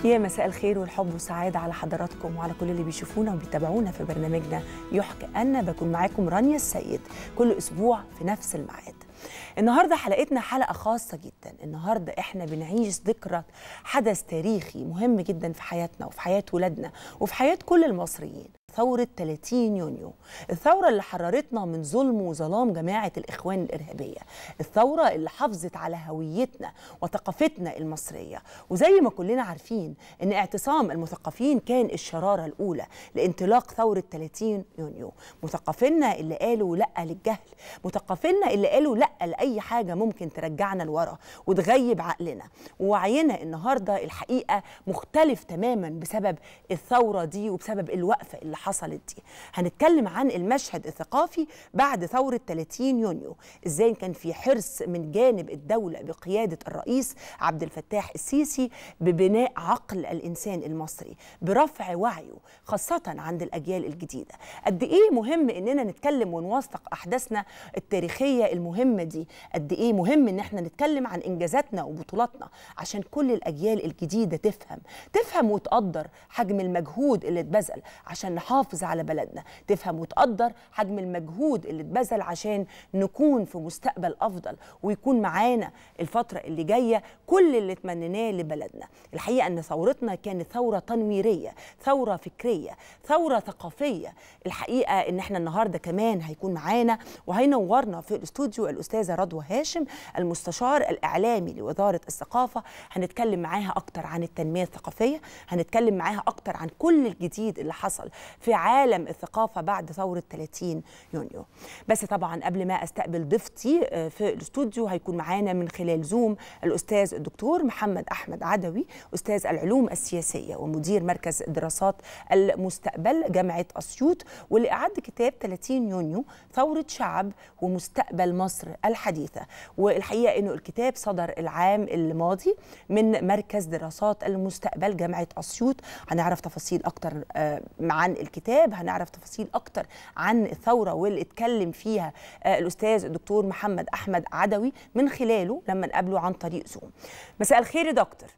يا مساء الخير والحب والسعادة على حضراتكم وعلى كل اللي بيشوفونا وبيتابعونا في برنامجنا يحكى أنا بكون معاكم رانيا السيد كل أسبوع في نفس الميعاد النهارده حلقتنا حلقة خاصة جدا النهارده احنا بنعيش ذكرى حدث تاريخي مهم جدا في حياتنا وفي حياة ولادنا وفي حياة كل المصريين ثورة 30 يونيو الثورة اللي حررتنا من ظلم وظلام جماعة الإخوان الإرهابية الثورة اللي حافظت على هويتنا وثقافتنا المصرية وزي ما كلنا عارفين أن اعتصام المثقفين كان الشرارة الأولى لانطلاق ثورة 30 يونيو مثقفينا اللي قالوا لأ للجهل مثقفينا اللي قالوا لأ لأي حاجة ممكن ترجعنا لورا وتغيب عقلنا ووعينا النهاردة الحقيقة مختلف تماما بسبب الثورة دي وبسبب الوقفة اللي حصلت دي هنتكلم عن المشهد الثقافي بعد ثورة 30 يونيو ازاي كان في حرص من جانب الدولة بقيادة الرئيس عبد الفتاح السيسي ببناء عقل الإنسان المصري برفع وعيه خاصة عند الأجيال الجديدة قد إيه مهم إننا نتكلم ونوثق أحداثنا التاريخية المهمة دي قد إيه مهم إن احنا نتكلم عن إنجازاتنا وبطولاتنا عشان كل الأجيال الجديدة تفهم تفهم وتقدر حجم المجهود اللي اتبذل عشان نحافظ على بلدنا تفهم وتقدر حجم المجهود اللي اتبذل عشان نكون في مستقبل افضل ويكون معانا الفتره اللي جايه كل اللي تمنيناه لبلدنا الحقيقه ان ثورتنا كانت ثوره تنويريه ثوره فكريه ثوره ثقافيه الحقيقه ان احنا النهارده كمان هيكون معانا وهينورنا في الاستوديو الاستاذه رضوى هاشم المستشار الاعلامي لوزاره الثقافه هنتكلم معاها اكتر عن التنميه الثقافيه هنتكلم معاها اكتر عن كل الجديد اللي حصل في عالم الثقافة بعد ثورة 30 يونيو بس طبعا قبل ما استقبل ضيفتي في الاستوديو هيكون معانا من خلال زوم الأستاذ الدكتور محمد أحمد عدوي أستاذ العلوم السياسية ومدير مركز دراسات المستقبل جامعة أسيوط واللي أعد كتاب 30 يونيو ثورة شعب ومستقبل مصر الحديثة والحقيقة أنه الكتاب صدر العام الماضي من مركز دراسات المستقبل جامعة أسيوط هنعرف تفاصيل أكتر عن الكتاب هنعرف تفاصيل اكتر عن الثوره واللي اتكلم فيها الاستاذ الدكتور محمد احمد عدوي من خلاله لما نقابله عن طريق زوم مساء الخير يا دكتور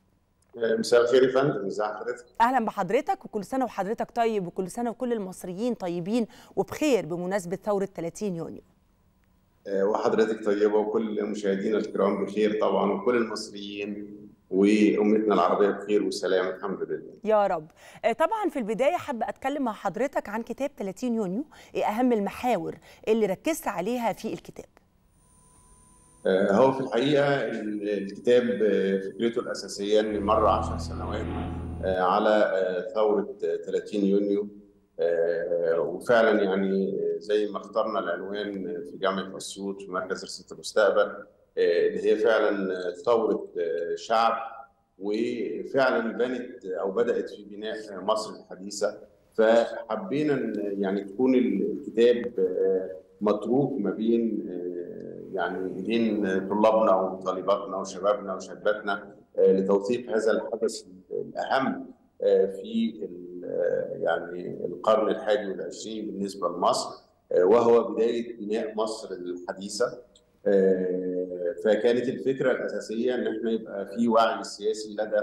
مساء الخير يا فندم ازي حضرتك اهلا بحضرتك وكل سنه وحضرتك طيب وكل سنه وكل المصريين طيبين وبخير بمناسبه ثوره 30 يونيو وحضرتك طيبه وكل مشاهدينا الكرام بخير طبعا وكل المصريين وامتنا العربيه بخير وسلام الحمد لله يا رب طبعا في البدايه حابه اتكلم مع حضرتك عن كتاب 30 يونيو ايه اهم المحاور اللي ركزت عليها في الكتاب هو في الحقيقه الكتاب فكرته الاساسيه ان مر 10 سنوات على ثوره 30 يونيو وفعلا يعني زي ما اخترنا العنوان في جامعه اسيوط في مركز رساله المستقبل اللي هي فعلا ثوره شعب وفعلا بنت او بدات في بناء مصر الحديثه فحبينا يعني تكون الكتاب متروك ما بين يعني ايدين طلابنا وطالباتنا وشبابنا وشاباتنا لتوثيق هذا الحدث الاهم في يعني القرن الحادي والعشرين بالنسبه لمصر وهو بدايه بناء مصر الحديثه فكانت الفكره الاساسيه ان احنا يبقى في وعي سياسي لدى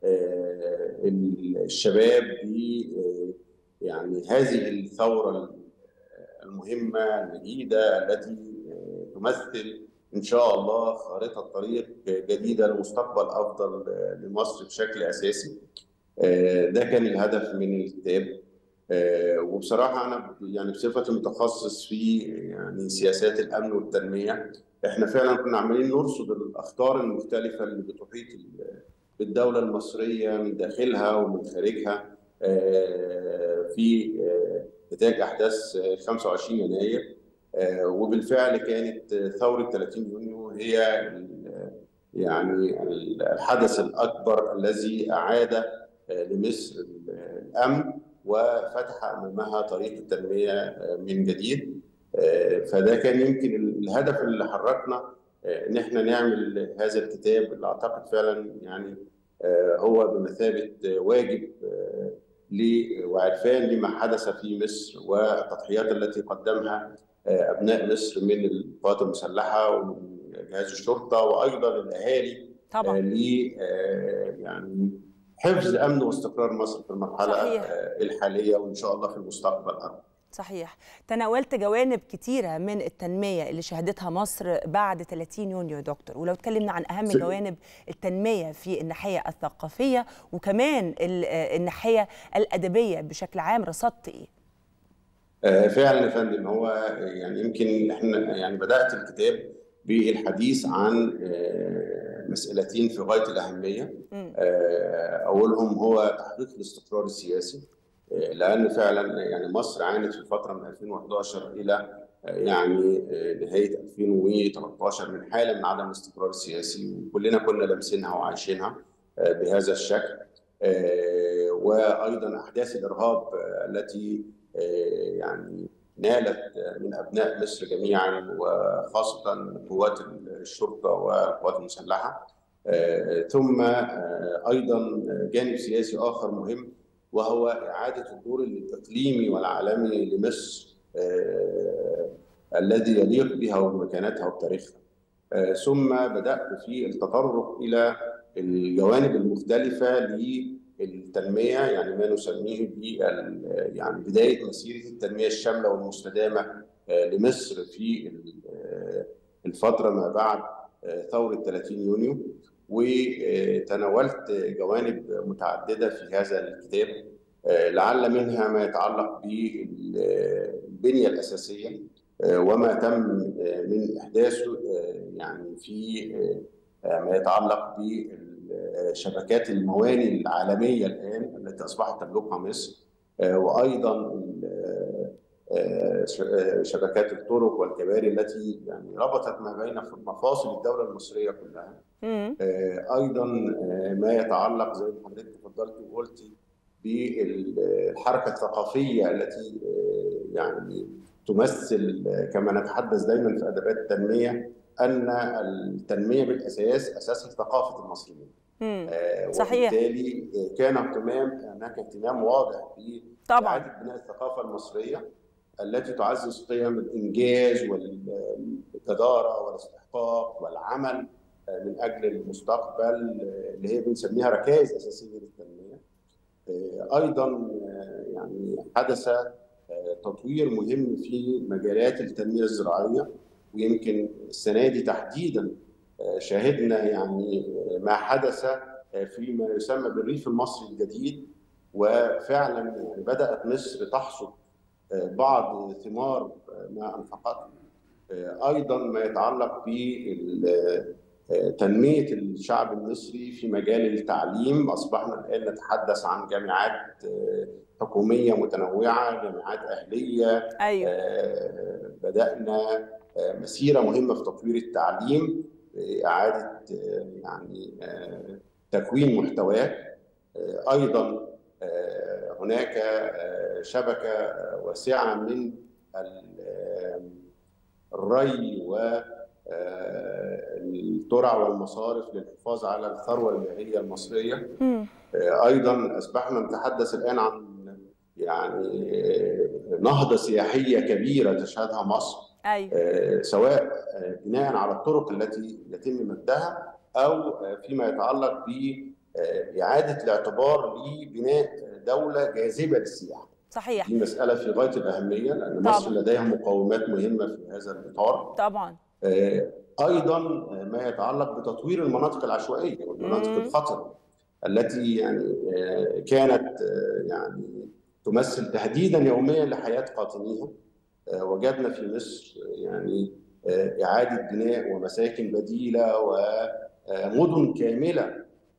الشباب ب يعني هذه الثوره المهمه المجيده التي تمثل ان شاء الله خارطه طريق جديده لمستقبل افضل لمصر بشكل اساسي ده كان الهدف من الكتاب وبصراحه انا يعني بصفتي متخصص في يعني سياسات الامن والتنميه احنا فعلا كنا عمالين نرصد الاخطار المختلفه اللي بتحيط بالدوله المصريه من داخلها ومن خارجها في نتاج احداث 25 يناير وبالفعل كانت ثوره 30 يونيو هي يعني الحدث الاكبر الذي اعاد لمصر الامن وفتح امامها طريق التنميه من جديد فده كان يمكن الهدف اللي حركنا ان احنا نعمل هذا الكتاب اللي اعتقد فعلا يعني هو بمثابه واجب وعرفان لما حدث في مصر والتضحيات التي قدمها ابناء مصر من القوات المسلحه ومن جهاز الشرطه وايضا الاهالي طبعا ل يعني حفظ امن واستقرار مصر في المرحله صحيح. الحاليه وان شاء الله في المستقبل أكبر. صحيح تناولت جوانب كتيرة من التنمية اللي شهدتها مصر بعد 30 يونيو يا دكتور ولو اتكلمنا عن أهم سي- جوانب التنمية في الناحية الثقافية وكمان ال- الناحية الأدبية بشكل عام رصدت إيه؟ آه، فعلا يا فندم هو يعني يمكن احنا يعني بدات الكتاب بالحديث عن آه، مسألتين في غايه الاهميه مم. آه، اولهم هو تحقيق الاستقرار السياسي آه، لان فعلا يعني مصر عانت في الفتره من 2011 الى آه، يعني آه، نهايه 2013 من حاله من عدم الاستقرار السياسي وكلنا كنا لامسينها وعايشينها آه، بهذا الشكل آه، وايضا احداث الارهاب آه، التي آه، يعني نالت من ابناء مصر جميعا وخاصه قوات الشرطه والقوات المسلحه آه، ثم آه، ايضا جانب سياسي اخر مهم وهو اعاده الدور الاقليمي والعالمي لمصر آه، الذي يليق بها وبمكانتها وبتاريخها آه، ثم بدات في التطرق الى الجوانب المختلفه للتنميه يعني ما نسميه بال يعني بدايه مسيره التنميه الشامله والمستدامه آه، لمصر في ال- آه، الفتره ما بعد آه، ثوره 30 يونيو وتناولت جوانب متعدده في هذا الكتاب آه، لعل منها ما يتعلق بالبنيه الاساسيه آه، وما تم آه، من احداثه آه، يعني في آه، ما يتعلق بشبكات المواني العالميه الان التي اصبحت تملكها مصر آه، وايضا آه، آه، ش- آه، شبكات الطرق والكباري التي يعني ربطت ما بين مفاصل الدوله المصريه كلها مم. آه، ايضا آه، ما يتعلق زي ما حضرتك تفضلت وقلتي بالحركه الثقافيه التي آه، يعني تمثل آه، كما نتحدث دايما في ادبات التنميه ان التنميه بالاساس اساسها ثقافه المصريين مم. آه، صحيح. وبالتالي آه، كان اهتمام هناك اهتمام واضح ب طبعا إعادة بناء الثقافة المصرية التي تعزز قيم الإنجاز والجدارة والاستحقاق والعمل من أجل المستقبل اللي هي بنسميها ركائز أساسية للتنمية. أيضا يعني حدث تطوير مهم في مجالات التنمية الزراعية ويمكن السنة دي تحديدا شاهدنا يعني ما حدث فيما يسمى بالريف المصري الجديد وفعلا يعني بدات مصر تحصد بعض ثمار ما انفقته ايضا ما يتعلق بتنميه الشعب المصري في مجال التعليم اصبحنا الان نتحدث عن جامعات حكوميه متنوعه جامعات اهليه أيوه بدانا مسيره مهمه في تطوير التعليم اعاده يعني تكوين محتواه ايضا هناك شبكه واسعه من الري والترع والمصارف للحفاظ على الثروه المائيه المصريه مم. ايضا اصبحنا نتحدث الان عن يعني نهضه سياحيه كبيره تشهدها مصر أيوه سواء بناء على الطرق التي يتم مدها او فيما يتعلق باعاده الاعتبار لبناء دوله جاذبه للسياحه. صحيح دي مساله في غايه الاهميه لان طبعاً. مصر لديها مقومات مهمه في هذا الاطار. طبعا آه، ايضا ما يتعلق بتطوير المناطق العشوائيه والمناطق مم. الخطره التي يعني آه، كانت آه، يعني تمثل تهديدا يوميا لحياه قاطنيها آه، وجدنا في مصر يعني آه، اعاده بناء ومساكن بديله ومدن كامله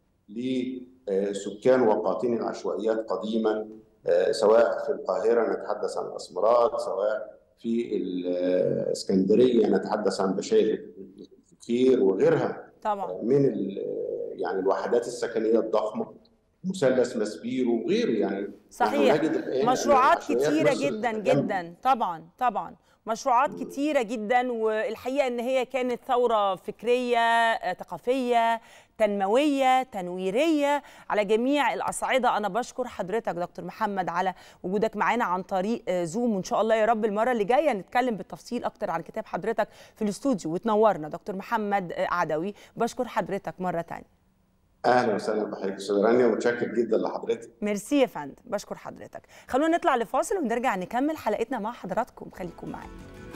لسكان وقاطني العشوائيات قديما آه، سواء في القاهره نتحدث عن الاسمرات سواء في الاسكندريه نتحدث عن بشاير الخير وغيرها طبعا من ال- يعني الوحدات السكنيه الضخمه مثلث مسبيرو وغيره يعني صحيح. نحن نجد الآن أن مشروعات العشوائيات كتيرة مصر جدا تتجمع. جدا طبعا طبعا مشروعات كتيرة جدا والحقيقة ان هي كانت ثورة فكرية آه، ثقافية تنموية تنويرية على جميع الأصعدة أنا بشكر حضرتك دكتور محمد على وجودك معانا عن طريق آه، زوم وإن شاء الله يا رب المرة اللي جاية نتكلم بالتفصيل أكتر عن كتاب حضرتك في الاستوديو وتنورنا دكتور محمد آه، عدوي بشكر حضرتك مرة تانية اهلا وسهلا بحضرتك استاذ رانيا ومتشكر جدا لحضرتك ميرسي يا فندم بشكر حضرتك خلونا نطلع لفاصل ونرجع نكمل حلقتنا مع حضراتكم خليكم معانا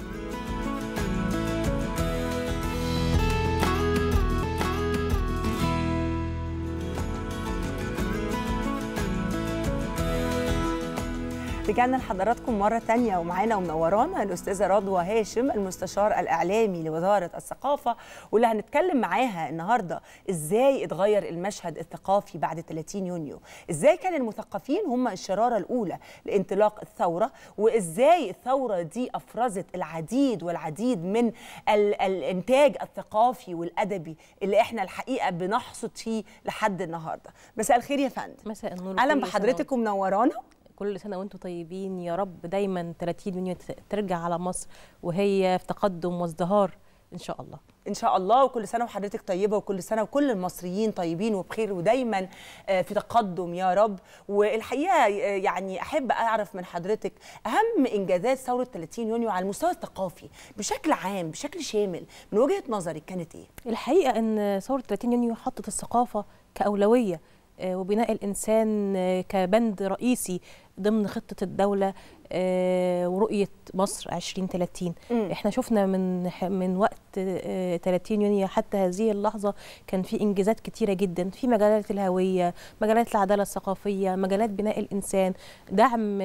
رجعنا لحضراتكم مرة تانية ومعانا ومنورانا الأستاذة رضوى هاشم المستشار الإعلامي لوزارة الثقافة واللي هنتكلم معاها النهاردة إزاي اتغير المشهد الثقافي بعد 30 يونيو إزاي كان المثقفين هم الشرارة الأولى لانطلاق الثورة وإزاي الثورة دي أفرزت العديد والعديد من ال الإنتاج الثقافي والأدبي اللي إحنا الحقيقة بنحصد فيه لحد النهاردة مساء الخير يا فندم مساء النور أهلا كل بحضرتك ومنورانا كل سنه وانتم طيبين يا رب دايما 30 يونيو ترجع على مصر وهي في تقدم وازدهار ان شاء الله ان شاء الله وكل سنه وحضرتك طيبه وكل سنه وكل المصريين طيبين وبخير ودايما في تقدم يا رب والحقيقه يعني احب اعرف من حضرتك اهم انجازات ثوره 30 يونيو على المستوى الثقافي بشكل عام بشكل شامل من وجهه نظرك كانت ايه الحقيقه ان ثوره 30 يونيو حطت الثقافه كاولويه وبناء الانسان كبند رئيسي ضمن خطه الدوله ورؤيه مصر 2030 م. احنا شفنا من من وقت 30 يونيو حتى هذه اللحظه كان في انجازات كتيره جدا في مجالات الهويه مجالات العداله الثقافيه مجالات بناء الانسان دعم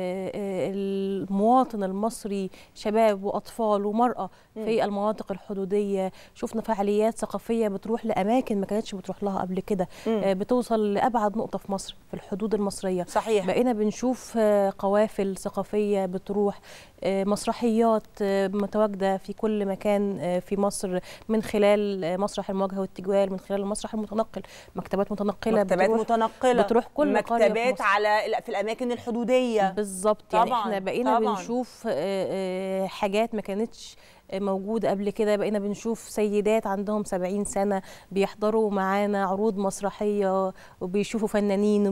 المواطن المصري شباب واطفال ومراه م. في المناطق الحدوديه شفنا فعاليات ثقافيه بتروح لاماكن ما كانتش بتروح لها قبل كده بتوصل لابعد نقطه في مصر في الحدود المصريه صحيح بقينا بنشوف قوافل ثقافيه بتروح مسرحيات متواجده في كل مكان في مصر من خلال مسرح المواجهه والتجوال من خلال المسرح المتنقل مكتبات متنقله مكتبات بتروح متنقله بتروح كل مكتبات على في الاماكن الحدوديه بالظبط يعني احنا بقينا طبعًا. بنشوف حاجات ما كانتش موجودة قبل كده بقينا بنشوف سيدات عندهم 70 سنة بيحضروا معانا عروض مسرحية وبيشوفوا فنانين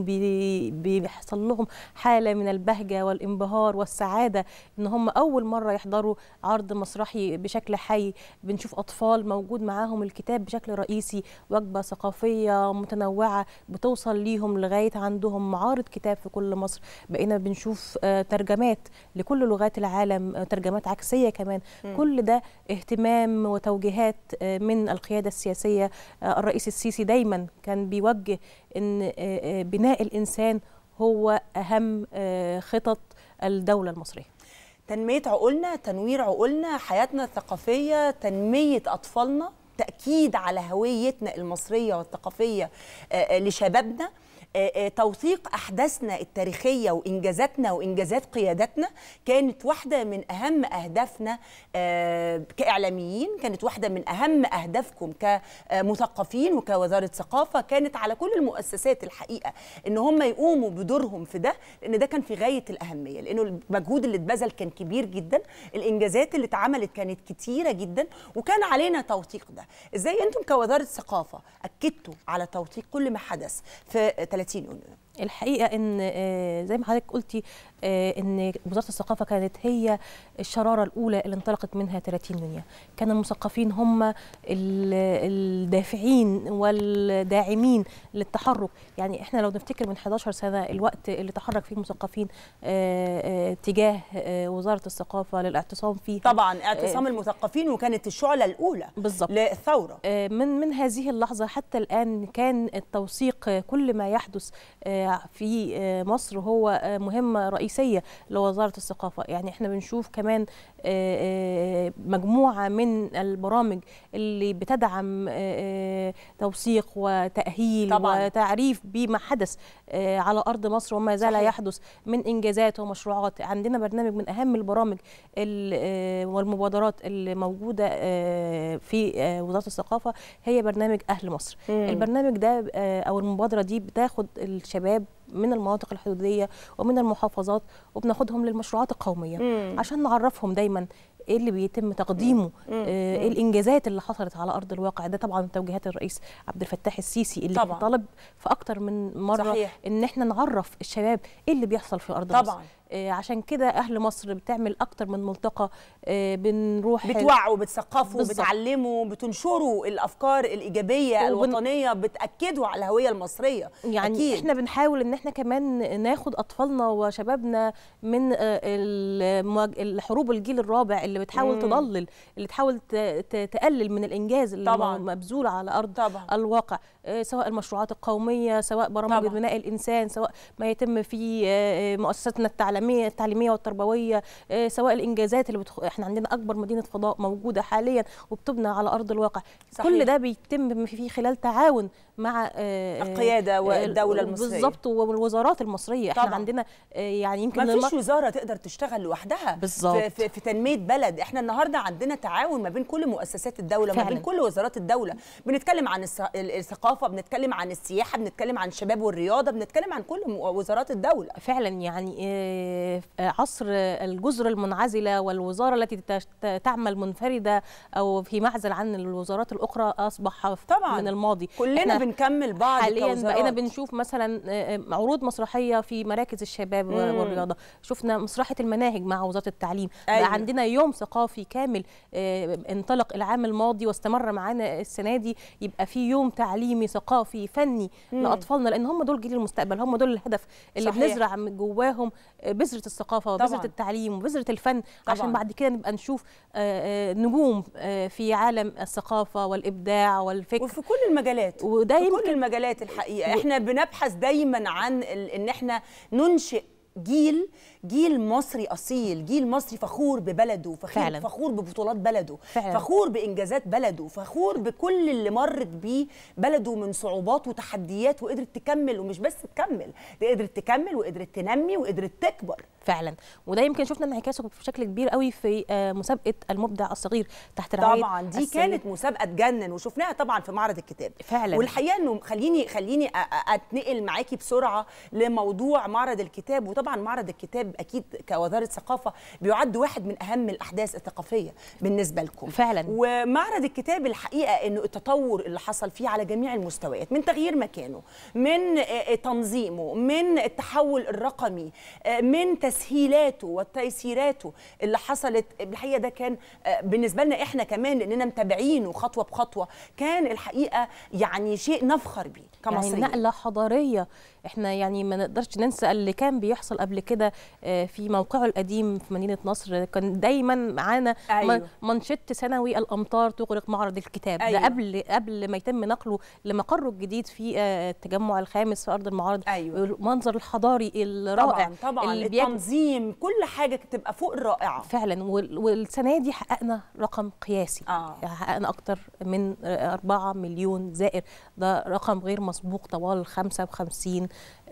وبيحصل لهم حالة من البهجة والانبهار والسعادة إن هم أول مرة يحضروا عرض مسرحي بشكل حي بنشوف أطفال موجود معاهم الكتاب بشكل رئيسي وجبة ثقافية متنوعة بتوصل ليهم لغاية عندهم معارض كتاب في كل مصر بقينا بنشوف ترجمات لكل لغات العالم ترجمات عكسية كمان م. كل ده اهتمام وتوجيهات من القيادة السياسية الرئيس السيسي دايما كان بيوجه ان بناء الإنسان هو أهم خطط الدولة المصرية تنمية عقولنا تنوير عقولنا حياتنا الثقافية تنمية أطفالنا تأكيد على هويتنا المصرية والثقافية لشبابنا توثيق احداثنا التاريخيه وانجازاتنا وانجازات قياداتنا كانت واحده من اهم اهدافنا كاعلاميين كانت واحده من اهم اهدافكم كمثقفين وكوزاره ثقافه كانت على كل المؤسسات الحقيقه ان هم يقوموا بدورهم في ده لان ده كان في غايه الاهميه لانه المجهود اللي اتبذل كان كبير جدا الانجازات اللي اتعملت كانت كتيره جدا وكان علينا توثيق ده ازاي انتم كوزاره ثقافه اكدتوا على توثيق كل ما حدث في 30 يونيو الحقيقه ان زي ما حضرتك قلتي ان وزاره الثقافه كانت هي الشراره الاولى اللي انطلقت منها 30 يونيو كان المثقفين هم الدافعين والداعمين للتحرك يعني احنا لو نفتكر من 11 سنه الوقت اللي تحرك فيه المثقفين تجاه وزاره الثقافه للاعتصام فيه طبعا اعتصام المثقفين وكانت الشعله الاولى بالظبط للثوره من من هذه اللحظه حتى الان كان التوثيق كل ما يحدث في مصر هو مهمه رئيسيه لوزاره الثقافه يعني احنا بنشوف كمان مجموعه من البرامج اللي بتدعم توثيق وتاهيل طبعاً. وتعريف بما حدث على ارض مصر وما زال صحيح. يحدث من انجازات ومشروعات عندنا برنامج من اهم البرامج والمبادرات اللي موجوده في وزاره الثقافه هي برنامج اهل مصر مم. البرنامج ده او المبادره دي بتاخد الشباب من المناطق الحدوديه ومن المحافظات وبناخدهم للمشروعات القوميه مم. عشان نعرفهم دايما ايه اللي بيتم تقديمه آه، ايه الانجازات اللي حصلت على ارض الواقع ده طبعا توجيهات الرئيس عبد الفتاح السيسي اللي طبعاً. طلب في اكتر من مره صحيح. ان احنا نعرف الشباب ايه اللي بيحصل في ارض طبعاً. مصر عشان كده اهل مصر بتعمل اكتر من ملتقى بنروح بتوعوا بتثقفوا بتعلموا بتنشروا الافكار الايجابيه وبن... الوطنيه بتاكدوا على الهويه المصريه يعني أكيد. احنا بنحاول ان احنا كمان ناخد اطفالنا وشبابنا من الحروب الجيل الرابع اللي بتحاول مم. تضلل اللي تحاول تقلل من الانجاز اللي طبعا. مبذول على ارض طبعا. الواقع سواء المشروعات القوميه سواء برامج بناء الانسان سواء ما يتم في مؤسساتنا التعليميه التعليميه والتربويه سواء الانجازات اللي بتخ... احنا عندنا اكبر مدينه فضاء موجوده حاليا وبتبنى على ارض الواقع صحيح. كل ده بيتم في خلال تعاون مع القياده والدوله المصريه بالظبط والوزارات المصريه احنا طبعا. عندنا يعني يمكن ما فيش وزاره تقدر تشتغل لوحدها بالظبط في, في, في تنميه بلد احنا النهارده عندنا تعاون ما بين كل مؤسسات الدوله فعلا. ما بين كل وزارات الدوله بنتكلم عن الثقافه بنتكلم عن السياحه بنتكلم عن الشباب والرياضه بنتكلم عن كل وزارات الدوله فعلا يعني عصر الجزر المنعزله والوزاره التي تعمل منفرده او في معزل عن الوزارات الاخرى اصبح طبعا من الماضي كلنا بنكمل بعض حاليا كوزارات. بقينا بنشوف مثلا عروض مسرحيه في مراكز الشباب مم. والرياضه شفنا مسرحيه المناهج مع وزاره التعليم أيوة. بقى عندنا يوم ثقافي كامل انطلق العام الماضي واستمر معانا السنه دي يبقى في يوم تعليمي ثقافي فني مم. لاطفالنا لان هم دول جيل المستقبل هم دول الهدف اللي صحيح. بنزرع من جواهم بذره الثقافه وبذره التعليم وبذره الفن طبعا. عشان بعد كده نبقى نشوف نجوم في عالم الثقافه والابداع والفكر وفي كل المجالات وده في يمكن كل المجالات الحقيقه احنا بنبحث دايما عن ان احنا ننشئ جيل جيل مصري اصيل جيل مصري فخور ببلده فخور, فعلا. فخور ببطولات بلده فعلا. فخور بانجازات بلده فخور بكل اللي مرت بيه بلده من صعوبات وتحديات وقدرت تكمل ومش بس تكمل دي قدرت تكمل وقدرت تنمي وقدرت تكبر فعلا وده يمكن شفنا انعكاسه بشكل كبير قوي في مسابقه المبدع الصغير تحت رعايه طبعا دي السيد. كانت مسابقه تجنن وشفناها طبعا في معرض الكتاب فعلا والحقيقه انه خليني خليني اتنقل معاكي بسرعه لموضوع معرض الكتاب وطبعا معرض الكتاب اكيد كوزاره ثقافه بيعد واحد من اهم الاحداث الثقافيه بالنسبه لكم فعلا ومعرض الكتاب الحقيقه انه التطور اللي حصل فيه على جميع المستويات من تغيير مكانه من تنظيمه من التحول الرقمي من تسهيلاته وتيسيراته اللي حصلت الحقيقه ده كان بالنسبه لنا احنا كمان لاننا متابعينه خطوه بخطوه كان الحقيقه يعني شيء نفخر بيه كمصريين يعني نقله حضاريه احنا يعني ما نقدرش ننسى اللي كان بيحصل قبل كده في موقعه القديم في مدينه نصر كان دايما معانا أيوه. منشط سنوي الامطار تغرق معرض الكتاب أيوه. ده قبل قبل ما يتم نقله لمقره الجديد في التجمع الخامس في ارض المعارض أيوه. المنظر الحضاري الرائع طبعا طبعا اللي التنظيم كل حاجه تبقى فوق الرائعه فعلا والسنه دي حققنا رقم قياسي آه. حققنا اكتر من 4 مليون زائر ده رقم غير مسبوق طوال 55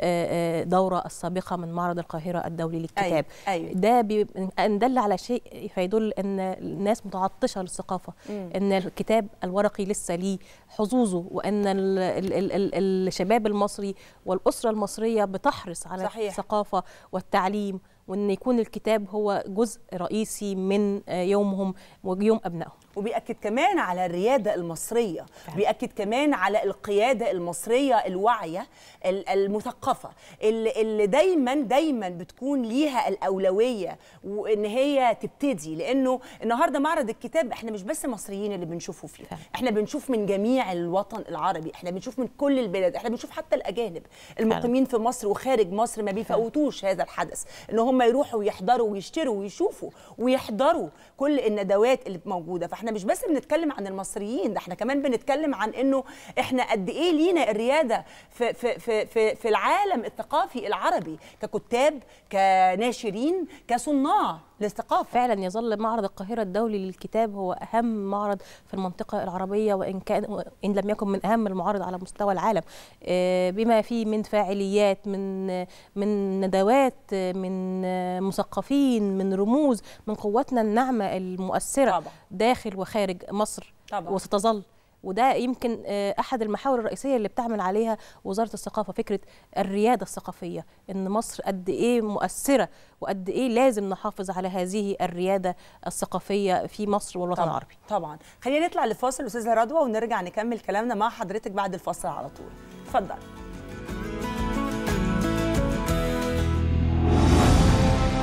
دورة السابقة من معرض القاهرة الدولي للكتاب أيوة. أيوة. ده إن دل على شيء فيدل أن الناس متعطشة للثقافة مم. أن الكتاب الورقي لسه ليه حظوظه وأن ال ال ال ال الشباب المصري والأسرة المصرية بتحرص على صحيح. الثقافة والتعليم وان يكون الكتاب هو جزء رئيسي من يومهم ويوم ابنائهم وبيأكد كمان على الريادة المصرية فعلا. بيأكد كمان على القيادة المصرية الواعية المثقفة اللي, اللي دايما دايما بتكون ليها الأولوية وإن هي تبتدي لأنه النهاردة معرض الكتاب إحنا مش بس مصريين اللي بنشوفه فيه فعلا. إحنا بنشوف من جميع الوطن العربي إحنا بنشوف من كل البلاد إحنا بنشوف حتى الأجانب المقيمين في مصر وخارج مصر ما بيفوتوش هذا الحدث إن هم يروحوا ويحضروا ويشتروا ويشوفوا ويحضروا كل الندوات اللي موجودة فاحنا مش بس بنتكلم عن المصريين ده احنا كمان بنتكلم عن انه احنا قد ايه لينا الرياده في في في في, في العالم الثقافي العربي ككتاب كناشرين كصناع للثقافه فعلا يظل معرض القاهره الدولي للكتاب هو اهم معرض في المنطقه العربيه وان كان ان لم يكن من اهم المعارض على مستوى العالم بما فيه من فاعليات من من ندوات من مثقفين من رموز من قواتنا الناعمه المؤثره طبعا. داخل وخارج مصر طبعا. وستظل وده يمكن احد المحاور الرئيسيه اللي بتعمل عليها وزاره الثقافه فكره الرياده الثقافيه ان مصر قد ايه مؤثره وقد ايه لازم نحافظ على هذه الرياده الثقافيه في مصر والوطن طبعا. العربي طبعا خلينا نطلع لفاصل استاذه رضوى ونرجع نكمل كلامنا مع حضرتك بعد الفاصل على طول اتفضل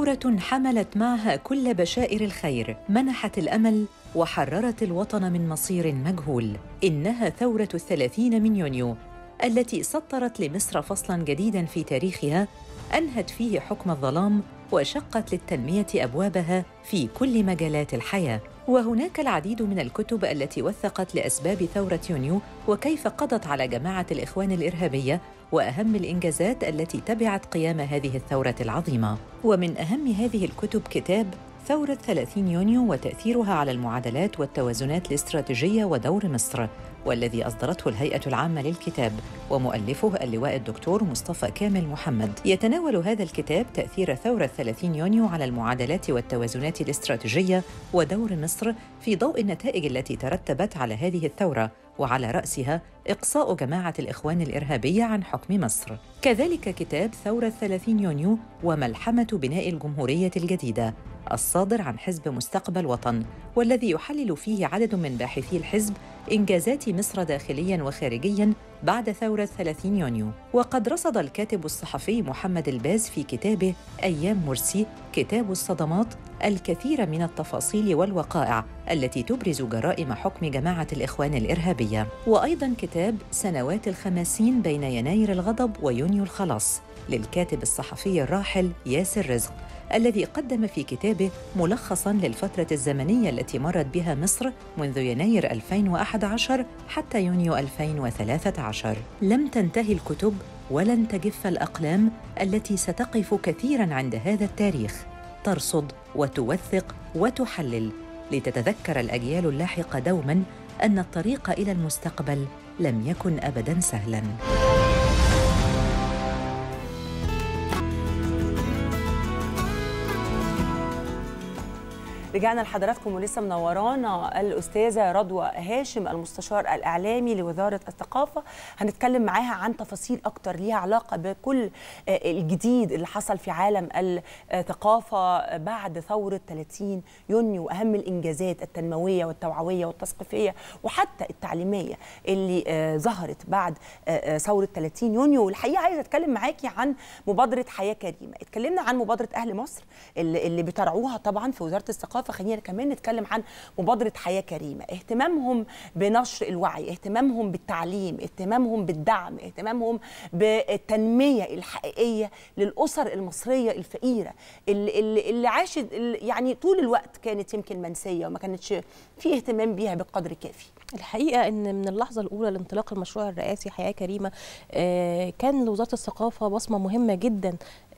ثورة حملت معها كل بشائر الخير منحت الأمل وحررت الوطن من مصير مجهول إنها ثورة الثلاثين من يونيو التي سطرت لمصر فصلاً جديداً في تاريخها أنهت فيه حكم الظلام وشقت للتنمية أبوابها في كل مجالات الحياة وهناك العديد من الكتب التي وثقت لأسباب ثورة يونيو وكيف قضت على جماعة الإخوان الإرهابية وأهم الإنجازات التي تبعت قيام هذه الثورة العظيمة ومن أهم هذه الكتب كتاب ثورة 30 يونيو وتأثيرها على المعادلات والتوازنات الاستراتيجية ودور مصر والذي أصدرته الهيئة العامة للكتاب ومؤلفه اللواء الدكتور مصطفى كامل محمد يتناول هذا الكتاب تأثير ثورة 30 يونيو على المعادلات والتوازنات الاستراتيجية ودور مصر في ضوء النتائج التي ترتبت على هذه الثورة وعلى رأسها إقصاء جماعة الإخوان الإرهابية عن حكم مصر كذلك كتاب ثورة 30 يونيو وملحمة بناء الجمهورية الجديدة الصادر عن حزب مستقبل وطن والذي يحلل فيه عدد من باحثي الحزب إنجازات مصر داخلياً وخارجياً بعد ثورة 30 يونيو وقد رصد الكاتب الصحفي محمد الباز في كتابه أيام مرسي كتاب الصدمات الكثير من التفاصيل والوقائع التي تبرز جرائم حكم جماعة الإخوان الإرهابية وأيضاً كتاب سنوات الخمسين بين يناير الغضب ويونيو الخلاص للكاتب الصحفي الراحل ياسر رزق الذي قدم في كتابه ملخصاً للفترة الزمنية التي مرت بها مصر منذ يناير 2011 حتى يونيو 2013 لم تنتهي الكتب ولن تجف الأقلام التي ستقف كثيراً عند هذا التاريخ ترصد وتوثق وتحلل لتتذكر الأجيال اللاحقة دوماً أن الطريق إلى المستقبل لم يكن أبداً سهلاً رجعنا لحضراتكم ولسه منورانا الاستاذه رضوى هاشم المستشار الاعلامي لوزاره الثقافه هنتكلم معاها عن تفاصيل اكتر ليها علاقه بكل الجديد اللي حصل في عالم الثقافه بعد ثوره 30 يونيو اهم الانجازات التنمويه والتوعويه والتثقيفيه وحتى التعليميه اللي ظهرت بعد ثوره 30 يونيو والحقيقه عايزه اتكلم معاكي عن مبادره حياه كريمه اتكلمنا عن مبادره اهل مصر اللي, اللي بترعوها طبعا في وزاره الثقافه فخلينا كمان نتكلم عن مبادرة حياة كريمة اهتمامهم بنشر الوعي اهتمامهم بالتعليم اهتمامهم بالدعم اهتمامهم بالتنمية الحقيقية للأسر المصرية الفقيرة اللي, اللي, اللي عاشت يعني طول الوقت كانت يمكن منسية وما كانتش في اهتمام بيها بالقدر الكافي الحقيقه ان من اللحظه الاولى لانطلاق المشروع الرئاسي حياه كريمه كان لوزاره الثقافه بصمه مهمه جدا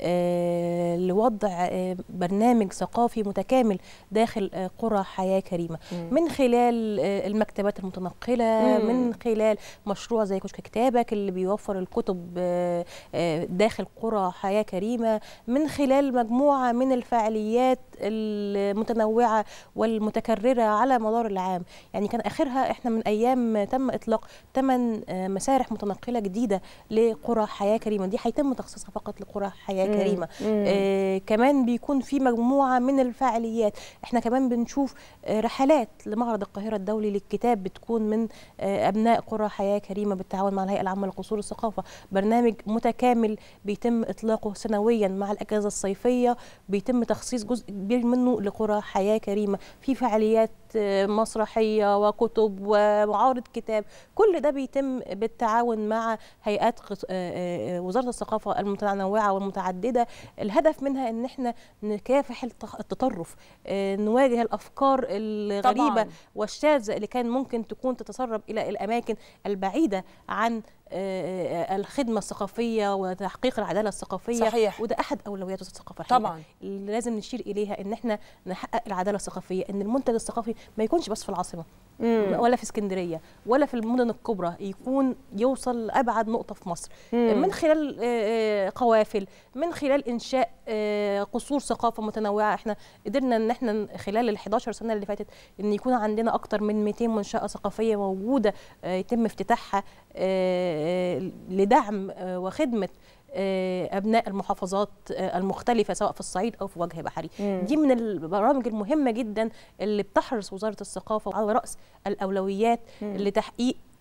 لوضع برنامج ثقافي متكامل داخل قرى حياه كريمه مم. من خلال المكتبات المتنقله مم. من خلال مشروع زي كشك كتابك اللي بيوفر الكتب داخل قرى حياه كريمه من خلال مجموعه من الفعاليات المتنوعه والمتكرره على مدار العام يعني كان اخرها احنا من ايام تم اطلاق ثمان مسارح متنقله جديده لقرى حياه كريمه دي هيتم تخصيصها فقط لقرى حياه مم. كريمه مم. آه كمان بيكون في مجموعه من الفعاليات احنا كمان بنشوف آه رحلات لمعرض القاهره الدولي للكتاب بتكون من آه ابناء قرى حياه كريمه بالتعاون مع الهيئه العامه لقصور الثقافه برنامج متكامل بيتم اطلاقه سنويا مع الاجازه الصيفيه بيتم تخصيص جزء كبير منه لقرى حياه كريمه في فعاليات مسرحيه وكتب ومعارض كتاب كل ده بيتم بالتعاون مع هيئات وزاره الثقافه المتنوعه والمتعدده الهدف منها ان احنا نكافح التطرف نواجه الافكار الغريبه طبعاً. والشاذه اللي كان ممكن تكون تتسرب الى الاماكن البعيده عن الخدمه الثقافيه وتحقيق العداله الثقافيه صحيح. وده احد اولويات الثقافه طبعا اللي لازم نشير اليها ان احنا نحقق العداله الثقافيه ان المنتج الثقافي ما يكونش بس في العاصمه مم. ولا في اسكندريه ولا في المدن الكبرى يكون يوصل لابعد نقطه في مصر مم. من خلال قوافل من خلال انشاء قصور ثقافه متنوعه احنا قدرنا ان احنا خلال ال 11 سنه اللي فاتت ان يكون عندنا اكتر من 200 منشاه ثقافيه موجوده يتم افتتاحها لدعم وخدمه ابناء المحافظات المختلفه سواء في الصعيد او في وجه بحري مم. دي من البرامج المهمه جدا اللي بتحرص وزاره الثقافه على راس الاولويات مم. لتحقيق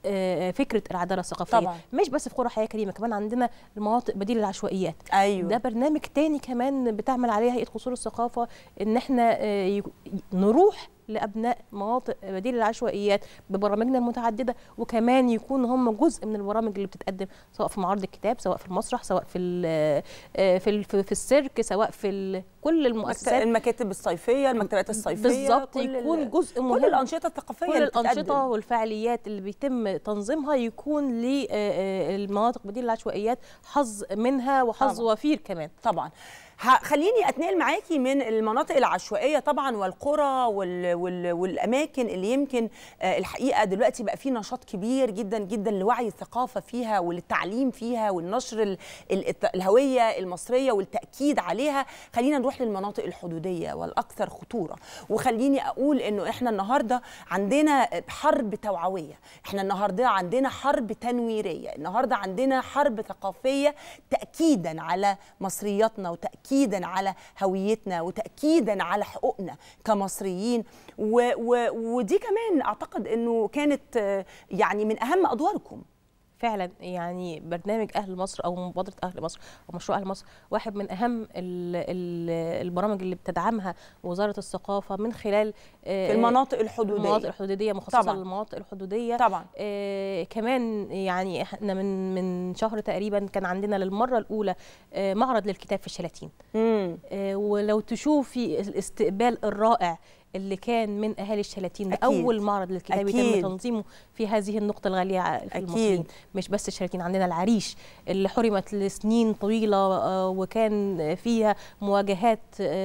فكره العداله الثقافيه طبعا. مش بس في قرى حياه كريمه كمان عندنا المناطق بديل العشوائيات ايوه ده برنامج تاني كمان بتعمل عليه هيئه قصور الثقافه ان احنا نروح لابناء مناطق بديل العشوائيات ببرامجنا المتعدده وكمان يكون هم جزء من البرامج اللي بتتقدم سواء في معارض الكتاب سواء في المسرح سواء في في في السيرك سواء في كل المؤسسات المكاتب الصيفيه المكتبات الصيفيه بالظبط يكون جزء مهم كل الانشطه الثقافيه كل الانشطه والفعاليات اللي بيتم تنظيمها يكون للمناطق بديل العشوائيات حظ منها وحظ طبعا. وفير كمان طبعا خليني اتنقل معاكي من المناطق العشوائيه طبعا والقرى وال وال والاماكن اللي يمكن الحقيقه دلوقتي بقى في نشاط كبير جدا جدا لوعي الثقافه فيها وللتعليم فيها والنشر الهويه المصريه والتاكيد عليها خلينا نروح للمناطق الحدوديه والاكثر خطوره وخليني اقول انه احنا النهارده عندنا حرب توعويه احنا النهارده عندنا حرب تنويريه النهارده عندنا حرب ثقافيه تاكيدا على مصرياتنا وتاكيدا تاكيدا على هويتنا وتاكيدا على حقوقنا كمصريين و و ودي كمان اعتقد انه كانت يعني من اهم ادواركم فعلا يعني برنامج اهل مصر او مبادره اهل مصر او مشروع اهل مصر واحد من اهم ال ال البرامج اللي بتدعمها وزاره الثقافه من خلال في المناطق الحدوديه المناطق الحدوديه مخصصه للمناطق الحدوديه طبعا آه كمان يعني احنا من من شهر تقريبا كان عندنا للمره الاولى آه معرض للكتاب في الشلاتين آه ولو تشوفي الاستقبال الرائع اللي كان من اهالي الشلاتين ده اول معرض للكتاب يتم تنظيمه في هذه النقطه الغاليه في أكيد. المصريين مش بس الشلاتين عندنا العريش اللي حرمت لسنين طويله وكان فيها مواجهات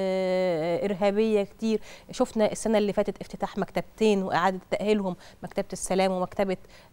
ارهابيه كتير شفنا السنه اللي فاتت افتتاح مكتبتين واعاده تاهيلهم مكتبه السلام ومكتبه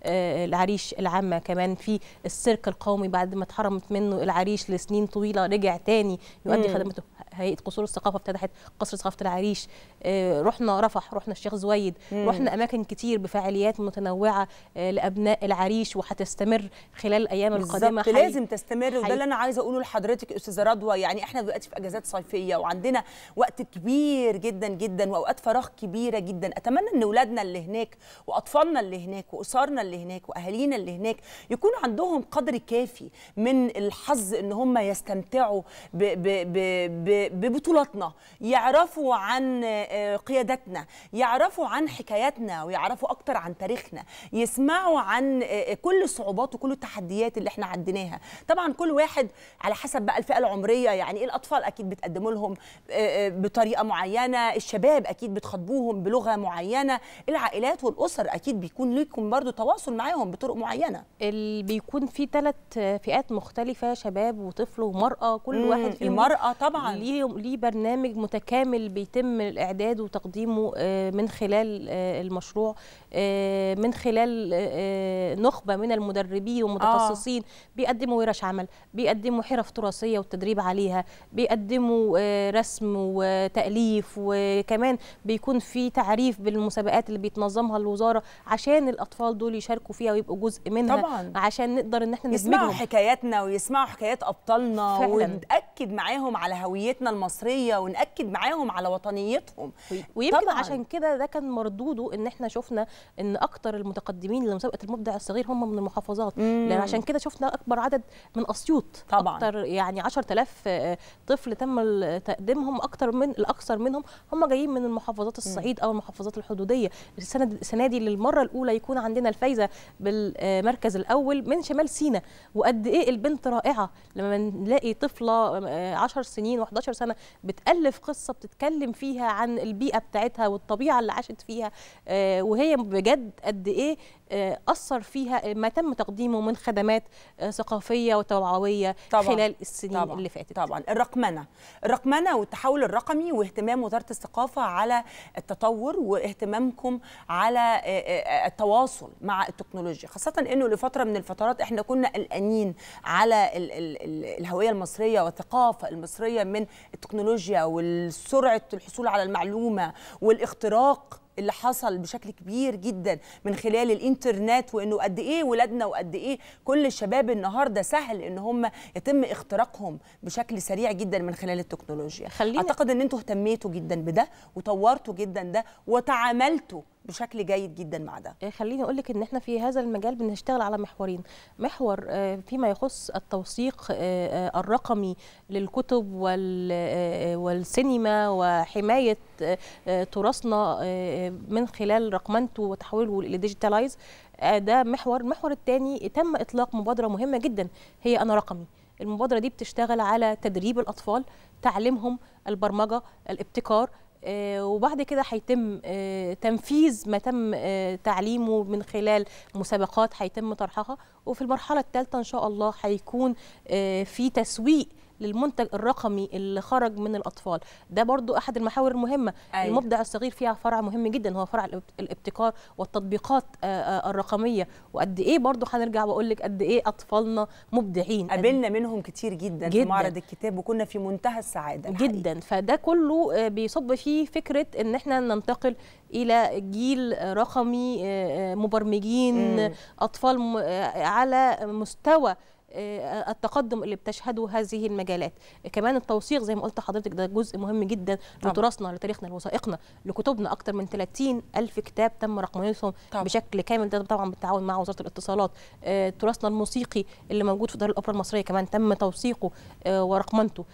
العريش العامه كمان في السيرك القومي بعد ما اتحرمت منه العريش لسنين طويله رجع تاني يؤدي خدمته هيئه قصور الثقافه افتتحت قصر ثقافه العريش رحنا رفح رحنا الشيخ زويد مم. رحنا اماكن كتير بفعاليات متنوعه لابناء العريش وهتستمر خلال الايام القادمه حي... لازم تستمر وده اللي انا عايزه اقوله لحضرتك استاذه رضوى يعني احنا دلوقتي في اجازات صيفيه وعندنا وقت كبير جدا جدا واوقات فراغ كبيره جدا اتمنى ان اولادنا اللي هناك واطفالنا اللي هناك واسرنا اللي هناك واهالينا اللي هناك يكون عندهم قدر كافي من الحظ ان هم يستمتعوا ب... ب... ب... ببطولاتنا يعرفوا عن قياداتنا يعرفوا عن حكاياتنا ويعرفوا اكتر عن تاريخنا يسمعوا عن كل الصعوبات وكل التحديات اللي احنا عديناها طبعا كل واحد على حسب بقى الفئه العمريه يعني ايه الاطفال اكيد بتقدموا لهم بطريقه معينه الشباب اكيد بتخاطبوهم بلغه معينه العائلات والاسر اكيد بيكون لكم برضو تواصل معاهم بطرق معينه اللي بيكون في ثلاث فئات مختلفه شباب وطفل ومراه كل واحد فيهم المراه طبعا ليه ليه برنامج متكامل بيتم الاعداد وتقديمه من خلال المشروع من خلال نخبه من المدربين والمتخصصين بيقدموا ورش عمل بيقدموا حرف تراثيه والتدريب عليها بيقدموا رسم وتاليف وكمان بيكون في تعريف بالمسابقات اللي بيتنظمها الوزاره عشان الاطفال دول يشاركوا فيها ويبقوا جزء منها طبعا. عشان نقدر ان احنا يسمعوا حكاياتنا ويسمعوا حكايات ابطالنا فعلا. ونتاكد معاهم على هويتنا المصريه وناكد معاهم على وطنيتهم ويمكن طبعاً. عشان كده ده كان مردوده ان احنا شفنا ان اكتر المتقدمين لمسابقه المبدع الصغير هم من المحافظات مم. لان عشان كده شفنا اكبر عدد من اسيوط طبعا اكتر يعني 10000 طفل تم تقديمهم اكتر من الاكثر منهم هم جايين من المحافظات الصعيد او المحافظات الحدوديه السنه السنه دي للمره الاولى يكون عندنا الفايزه بالمركز الاول من شمال سيناء وقد ايه البنت رائعه لما نلاقي طفله 10 سنين و11 سنه بتالف قصه بتتكلم فيها عن البيئه بتاعتها والطبيعه اللي عاشت فيها آه وهي بجد قد ايه آه اثر فيها ما تم تقديمه من خدمات آه ثقافيه وتوعويه طبعًا خلال السنين طبعًا اللي فاتت طبعا الرقمنه الرقمنه والتحول الرقمي واهتمام وزاره الثقافه على التطور واهتمامكم على التواصل مع التكنولوجيا خاصه انه لفتره من الفترات احنا كنا قلقانين على ال ال ال الهويه المصريه والثقافه المصريه من التكنولوجيا والسرعه الحصول على المعلومه والاختراق اللي حصل بشكل كبير جدا من خلال الانترنت وانه قد ايه ولادنا وقد ايه كل الشباب النهارده سهل ان هم يتم اختراقهم بشكل سريع جدا من خلال التكنولوجيا خلينا اعتقد ان انتوا اهتميتوا جدا بده وطورتوا جدا ده وتعاملتوا بشكل جيد جدا مع ده خليني اقول لك ان احنا في هذا المجال بنشتغل على محورين محور فيما يخص التوثيق الرقمي للكتب والسينما وحمايه تراثنا من خلال رقمنته وتحويله لديجيتالايز ده محور المحور الثاني تم اطلاق مبادره مهمه جدا هي انا رقمي المبادره دي بتشتغل على تدريب الاطفال تعليمهم البرمجه الابتكار آه وبعد كده هيتم آه تنفيذ ما تم آه تعليمه من خلال مسابقات هيتم طرحها وفي المرحله الثالثه ان شاء الله هيكون في تسويق للمنتج الرقمي اللي خرج من الاطفال ده برضو احد المحاور المهمه أيوة. المبدع الصغير فيها فرع مهم جدا هو فرع الابتكار والتطبيقات الرقميه وقد ايه برضو هنرجع واقول لك قد ايه اطفالنا مبدعين قابلنا منهم كتير جدا, جدا في معرض الكتاب وكنا في منتهى السعاده الحقيقة. جدا فده كله بيصب فيه فكره ان احنا ننتقل الى جيل رقمي مبرمجين مم. اطفال على مستوى التقدم اللي بتشهده هذه المجالات كمان التوثيق زي ما قلت لحضرتك ده جزء مهم جدا لتراثنا لتاريخنا لوثائقنا لكتبنا اكثر من 30 الف كتاب تم رقمنتهم بشكل كامل ده طبعا بالتعاون مع وزاره الاتصالات تراثنا الموسيقي اللي موجود في دار الاوبرا المصريه كمان تم توثيقه ورقمنته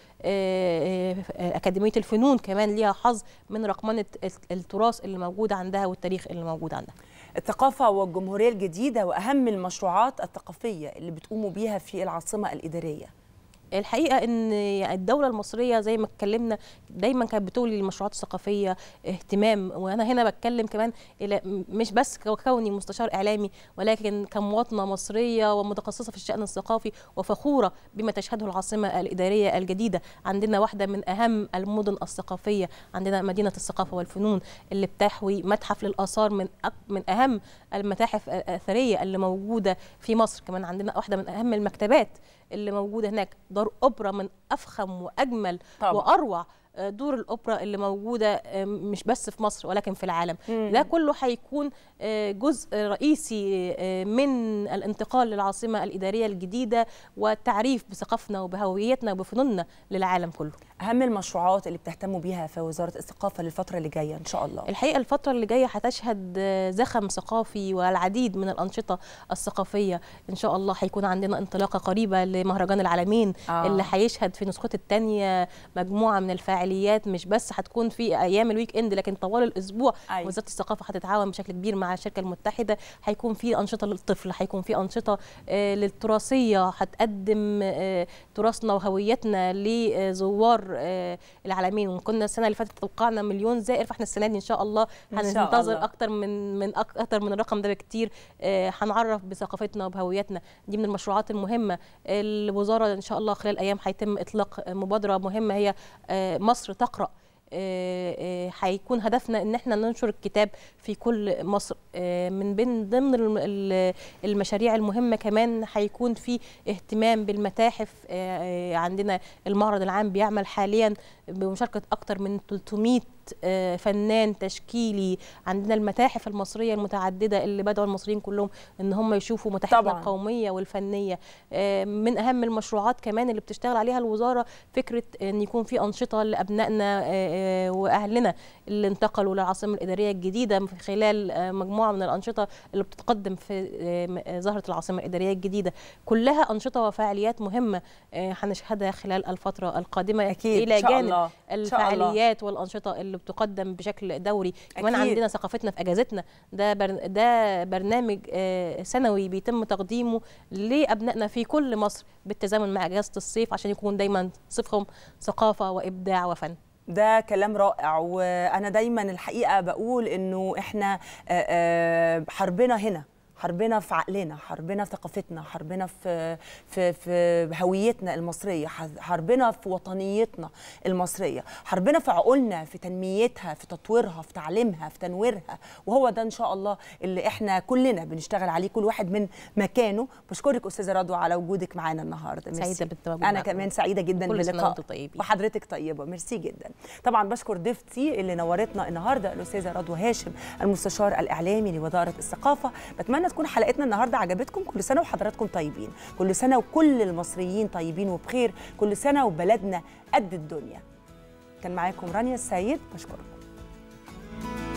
اكاديميه الفنون كمان ليها حظ من رقمنه التراث اللي موجود عندها والتاريخ اللي موجود عندها الثقافة والجمهورية الجديدة وأهم المشروعات الثقافية اللي بتقوموا بيها في العاصمة الإدارية الحقيقه ان الدوله المصريه زي ما اتكلمنا دايما كانت بتولي المشروعات الثقافيه اهتمام وانا هنا بتكلم كمان الى مش بس كوني مستشار اعلامي ولكن كمواطنه مصريه ومتخصصه في الشان الثقافي وفخوره بما تشهده العاصمه الاداريه الجديده عندنا واحده من اهم المدن الثقافيه عندنا مدينه الثقافه والفنون اللي بتحوي متحف للاثار من من اهم المتاحف الاثريه اللي موجوده في مصر كمان عندنا واحده من اهم المكتبات اللي موجوده هناك دار اوبرا من افخم واجمل طبعا. واروع دور الاوبرا اللي موجوده مش بس في مصر ولكن في العالم مم. ده كله هيكون جزء رئيسي من الانتقال للعاصمه الاداريه الجديده والتعريف بثقافتنا وبهويتنا وبفنوننا للعالم كله اهم المشروعات اللي بتهتموا بيها في وزاره الثقافه للفتره اللي جايه ان شاء الله الحقيقه الفتره اللي جايه هتشهد زخم ثقافي والعديد من الانشطه الثقافيه ان شاء الله هيكون عندنا انطلاقه قريبه لمهرجان العالمين آه. اللي هيشهد في نسخته الثانيه مجموعه من الفعاليات مش بس هتكون في ايام الويك اند لكن طوال الاسبوع أيوة. وزاره الثقافه هتتعاون بشكل كبير مع الشركه المتحده هيكون في انشطه للطفل هيكون في انشطه آه للتراثيه هتقدم آه تراثنا وهويتنا لزوار آه العالمين وكنا السنه اللي فاتت توقعنا مليون زائر فاحنا السنه دي ان شاء الله هننتظر اكتر من من اكتر من الرقم ده بكتير هنعرف بثقافتنا وبهويتنا دي من المشروعات المهمه الوزاره ان شاء الله خلال ايام هيتم اطلاق مبادره مهمه هي مصر تقرا هيكون هدفنا ان احنا ننشر الكتاب في كل مصر من بين ضمن المشاريع المهمه كمان هيكون في اهتمام بالمتاحف عندنا المعرض العام بيعمل حاليا بمشاركه اكثر من 300 فنان تشكيلي عندنا المتاحف المصريه المتعدده اللي بدأوا المصريين كلهم ان هم يشوفوا متاحفنا القوميه والفنيه من اهم المشروعات كمان اللي بتشتغل عليها الوزاره فكره ان يكون في انشطه لابنائنا واهلنا اللي انتقلوا للعاصمه الاداريه الجديده في خلال مجموعه من الانشطه اللي بتتقدم في زهره العاصمه الاداريه الجديده كلها انشطه وفعاليات مهمه هنشهدها خلال الفتره القادمه أكيد. الى جانب الله. الفعاليات والانشطه اللي بتقدم بشكل دوري كمان أكيد. عندنا ثقافتنا في اجازتنا ده بر... ده برنامج سنوي بيتم تقديمه لابنائنا في كل مصر بالتزامن مع اجازه الصيف عشان يكون دايما صيفهم ثقافه وابداع وفن ده كلام رائع وانا دايما الحقيقه بقول انه احنا حربنا هنا حربنا في عقلنا حربنا في ثقافتنا حربنا في في في هويتنا المصريه حربنا في وطنيتنا المصريه حربنا في عقولنا في تنميتها في تطويرها في تعليمها في تنويرها وهو ده ان شاء الله اللي احنا كلنا بنشتغل عليه كل واحد من مكانه بشكرك استاذه رضوى على وجودك معانا النهارده سعيده بالتواجد انا كمان سعيده جدا باللقاء طيبين. وحضرتك طيبه ميرسي جدا طبعا بشكر ضيفتي اللي نورتنا النهارده الاستاذه رضوى هاشم المستشار الاعلامي لوزاره الثقافه بتمنى تكون حلقتنا النهارده عجبتكم كل سنه وحضراتكم طيبين كل سنه وكل المصريين طيبين وبخير كل سنه وبلدنا قد الدنيا كان معاكم رانيا السيد بشكركم